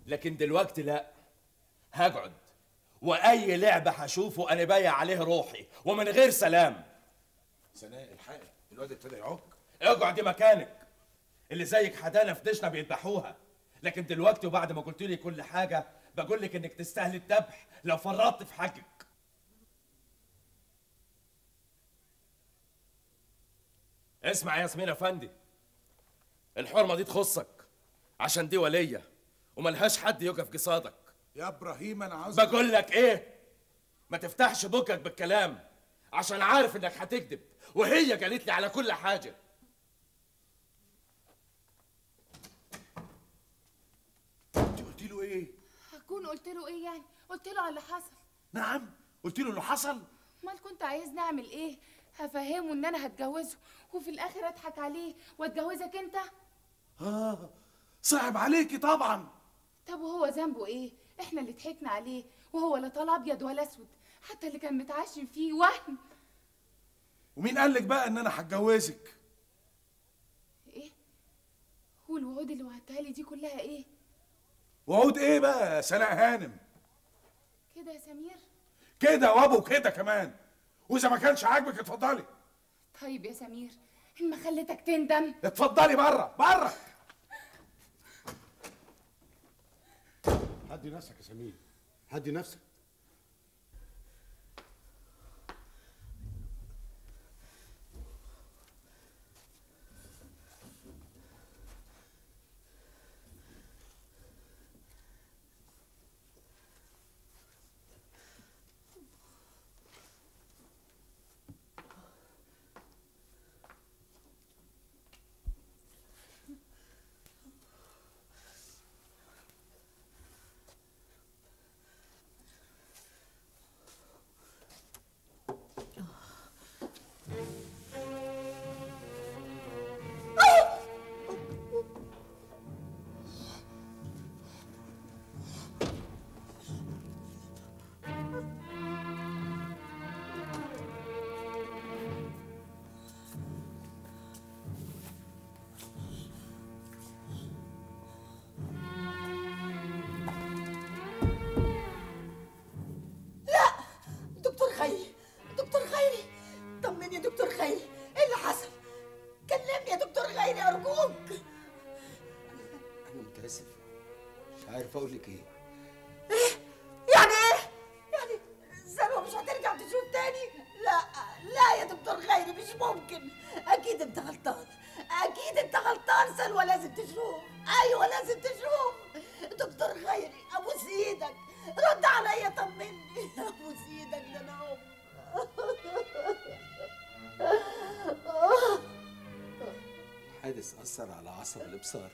لكن دلوقتي لا هقعد واي لعبه هشوفه انا بايع عليه روحي ومن غير سلام سناء الحقي الواد ابتدى يعك اقعدي مكانك اللي زيك حدانا في دشنا بيذبحوها لكن دلوقتي وبعد ما قلت لي كل حاجه بقول لك انك تستاهلي الذبح لو فرطت في حقك اسمع يا ياسمين افندي الحرمه دي تخصك عشان دي وليه وملهاش حد يقف قصادك يا ابراهيم انا عاوز بقول لك ايه ما تفتحش بكك بالكلام عشان عارف انك هتكذب وهي قالت لي على كل حاجه انت قلت له ايه هكون قلت له ايه يعني قلت له على اللي حصل نعم قلت له انه حصل امال كنت عايز نعمل ايه هفهمه ان انا هتجوزه وفي الاخر اضحك عليه واتجوزك انت اه صعب عليكي طبعا طب وهو ذنبه ايه احنا اللي ضحكنا عليه وهو لا طال ابيض ولا اسود حتى اللي كان متعشم فيه وهم ومين قال لك بقى ان انا هتجوزك ايه والوعود اللي وعدتها لي دي كلها ايه وعود ايه بقى يا سناء هانم كده يا سمير كده وابو كده كمان واذا ما كانش عاجبك اتفضلي طيب يا سمير ان ما خليتك تندم اتفضلي بره بره هدي نفسك يا سمير هدي نفسك دكتور خيري دكتور خيري طمني يا دكتور خيري ايه اللي حصل كلمني يا دكتور خيري ارجوك انا متاسف مش عارف اقول لك ايه يعني ايه يعني سلوى مش هترجع تشوف تاني لا لا يا دكتور خيري مش ممكن اكيد انت غلطان اكيد انت غلطان سلوى لازم تشوف ايوه لازم تشوف دكتور خيري ابوس ايدك رد عليا طمني ابوس ايدك ده انا ام الحادث اثر على عصب الابصار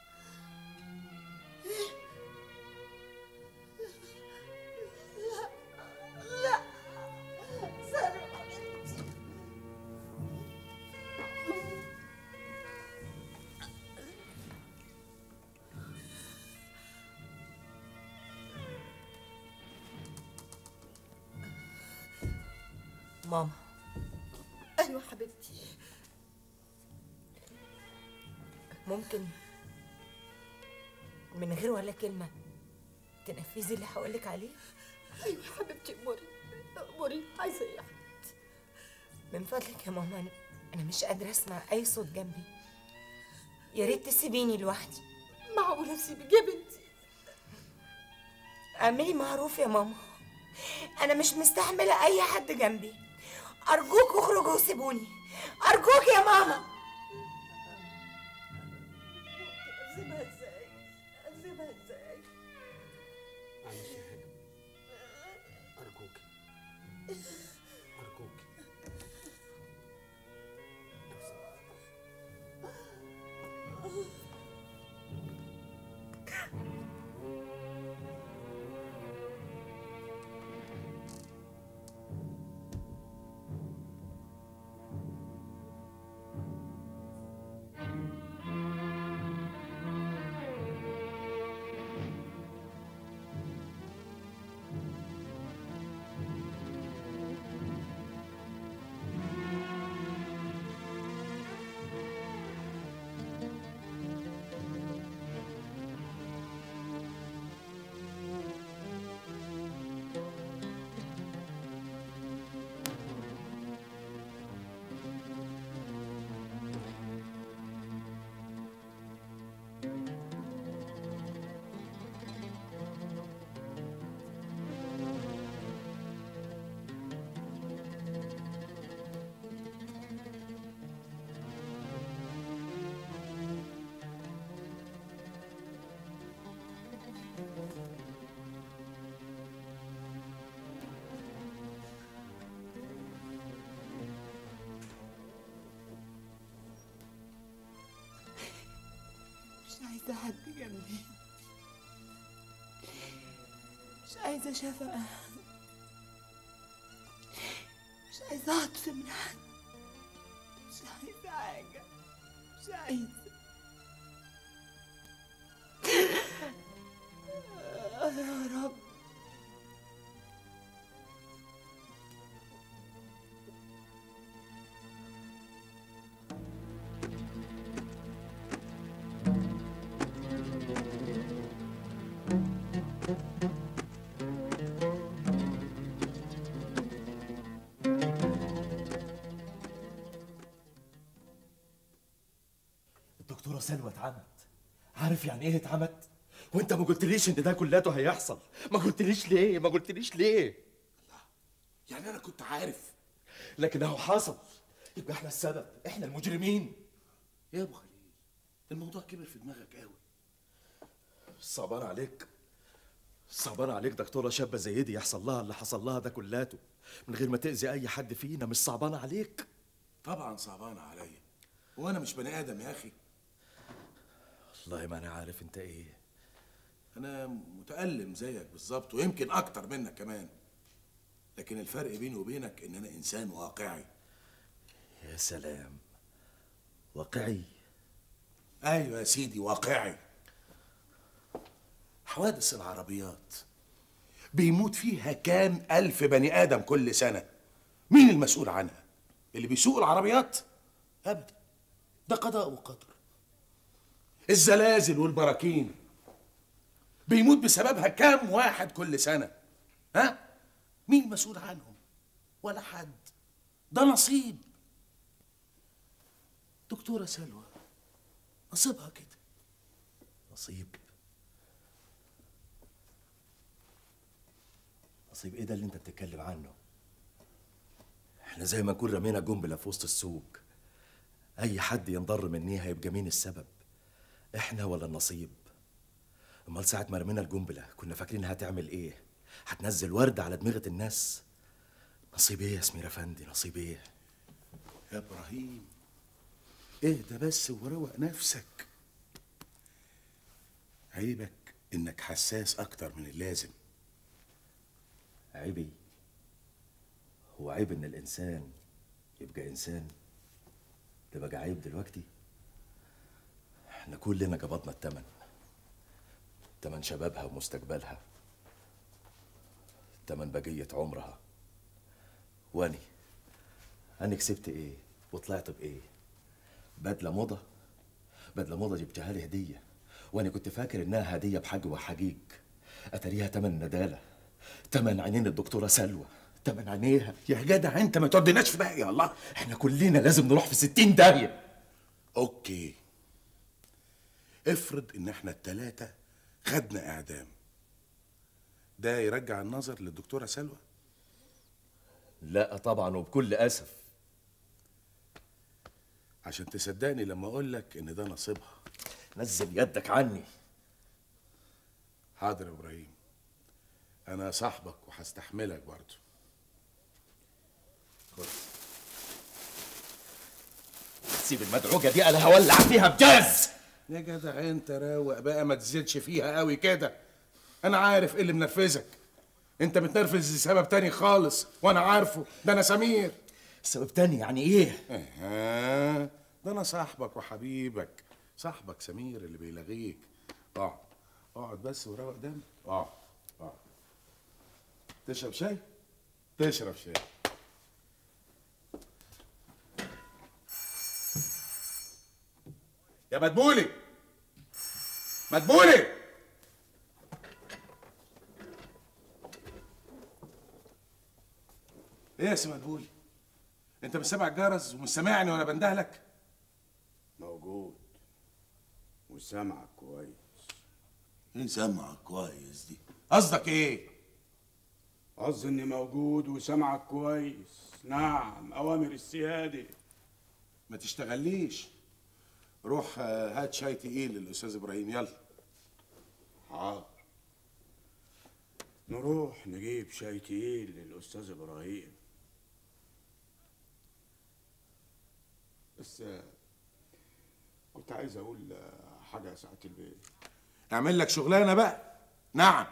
لا سلوى حبيبتي ماما ايوه حبيبتي ممكن من غير ولا كلمة تنفذي اللي هقولك عليه ايوه حبيبتي اموري اموري عايزه ايه يا حبيبتي من فضلك يا ماما أنا, أنا مش قادرة أسمع أي صوت جنبي يا ريت تسيبيني لوحدي معقوله اسيبك يا بنتي اعملي معروف يا ماما أنا مش مستحملة أي حد جنبي أرجوك اخرجوا وسيبوني أرجوك يا ماما اسيبها ازاي اسيبها ازاي معلش يا هانم ارجوك ارجوك عايزة حد جنبي مش عايزة شفقة مش عايزة عطف من حد مش عايزة حاجة مش عايزة يا رب الدكتورة سلوى اتعمت عارف يعني ايه اتعمت؟ وانت ما قلتليش ان ده كلاته هيحصل ما قلتليش ليه ما قلتليش ليه يعني انا كنت عارف لكن اهو حصل يبقى احنا السبب احنا المجرمين يا ابو خليل الموضوع كبر في دماغك قوي صعبان عليك صعبان عليك دكتورة شابة زي دي يحصل لها اللي حصل لها ده كلاته من غير ما تأذي أي حد فينا مش صعبان عليك طبعا صعبان عليا وانا مش بني ادم يا اخي والله ما أنا عارف أنت إيه انا متالم زيك بالظبط ويمكن اكتر منك كمان لكن الفرق بيني وبينك ان انا انسان واقعي يا سلام واقعي ايوه يا سيدي واقعي حوادث العربيات بيموت فيها كام الف بني ادم كل سنه مين المسؤول عنها اللي بيسوق العربيات ابدا ده قضاء وقدر الزلازل والبراكين بيموت بسببها كام واحد كل سنه ها مين مسؤول عنهم ولا حد ده نصيب دكتوره سلوى نصيبها كده نصيب نصيب ايه ده اللي انت بتتكلم عنه احنا زي ما نكون رمينا قنبله في وسط السوق اي حد ينضر مني هيبقى مين السبب احنا ولا النصيب امال ساعه ما رمينا القنبله كنا فاكرين هتعمل ايه هتنزل ورد على دماغه الناس نصيب ايه يا سمير افندي نصيب ايه يا ابراهيم اهدى بس وروق نفسك عيبك انك حساس اكتر من اللازم عيبي هو عيب ان الانسان يبقى انسان ده بقى عيب دلوقتي احنا كلنا قبضنا التمن تمن شبابها ومستقبلها تمن بقية عمرها واني انا كسبت ايه وطلعت بايه بدلة موضة بدلة موضة جبتها لي هدية وانا كنت فاكر انها هدية بحق وحقيق اتاريها تمن ندالة تمن عينين الدكتورة سلوى تمن عينيها يا جدع انت ما توديناش في داهيه يا الله احنا كلنا لازم نروح في ستين داهية اوكي افرض ان احنا التلاتة خدنا اعدام ده يرجع النظر للدكتورة سلوى لا طبعا وبكل اسف عشان تصدقني لما اقول لك ان ده نصيبها نزل يدك عني حاضر يا ابراهيم انا صاحبك وهستحملك برضه سيب المدعوجة دي انا هولع فيها بجاز يا جدع انت روق بقى ما تزيدش فيها قوي كده انا عارف ايه اللي منرفزك انت متنرفز لسبب تاني خالص وانا عارفه ده انا سمير سبب تاني يعني ايه اها ده انا صاحبك وحبيبك صاحبك سمير اللي بيلغيك اقعد اقعد بس وروق دمك اقعد اقعد تشرب شاي تشرب شاي يا مدبولي مدبولي ايه يا سي مدبولي انت مش سامع الجرس ومش سامعني وانا بندهلك موجود وسامعك كويس ايه سامعك كويس دي قصدك ايه قصدي اني موجود وسامعك كويس نعم اوامر السياده ما تشتغليش روح آه، هات شاي تقيل للاستاذ ابراهيم يلا حاضر نروح نجيب شاي تقيل للاستاذ ابراهيم بس آه، كنت عايز اقول آه، حاجه يا سعاده البيت اعمل لك شغلانه بقى نعم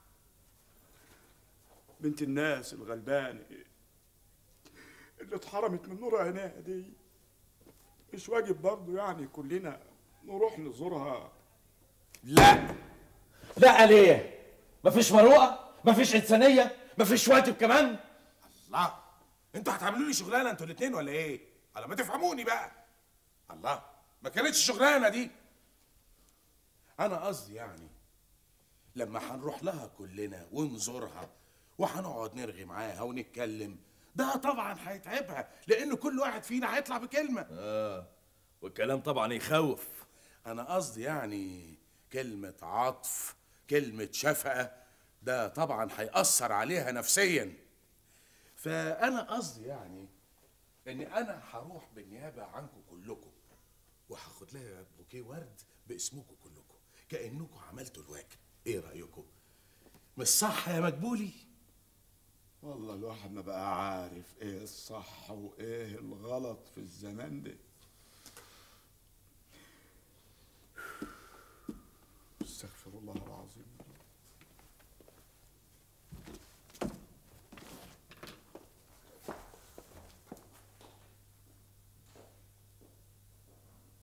بنت الناس الغلبانة اللي اتحرمت من نور عينيها دي مش واجب برضه يعني كلنا نروح نزورها لا لا ليه مفيش مروءه مفيش انسانيه مفيش واجب كمان الله انتوا هتعملوا لي شغلانه انتوا الاثنين ولا ايه على ما تفهموني بقى الله ما كانتش الشغلانه دي انا قصدي يعني لما هنروح لها كلنا ونزورها وهنقعد نرغي معاها ونتكلم ده طبعا هيتعبها لان كل واحد فينا هيطلع بكلمه اه والكلام طبعا يخوف انا قصدي يعني كلمه عطف كلمه شفقه ده طبعا هيأثر عليها نفسيا فانا قصدي يعني ان انا هروح بالنيابه عنكم كلكم وهاخد لها بوكيه ورد باسمكم كلكم كانكم عملتوا الواجب ايه رايكم مش صح يا مقبولي والله الواحد ما بقى عارف ايه الصح وايه الغلط في الزمان ده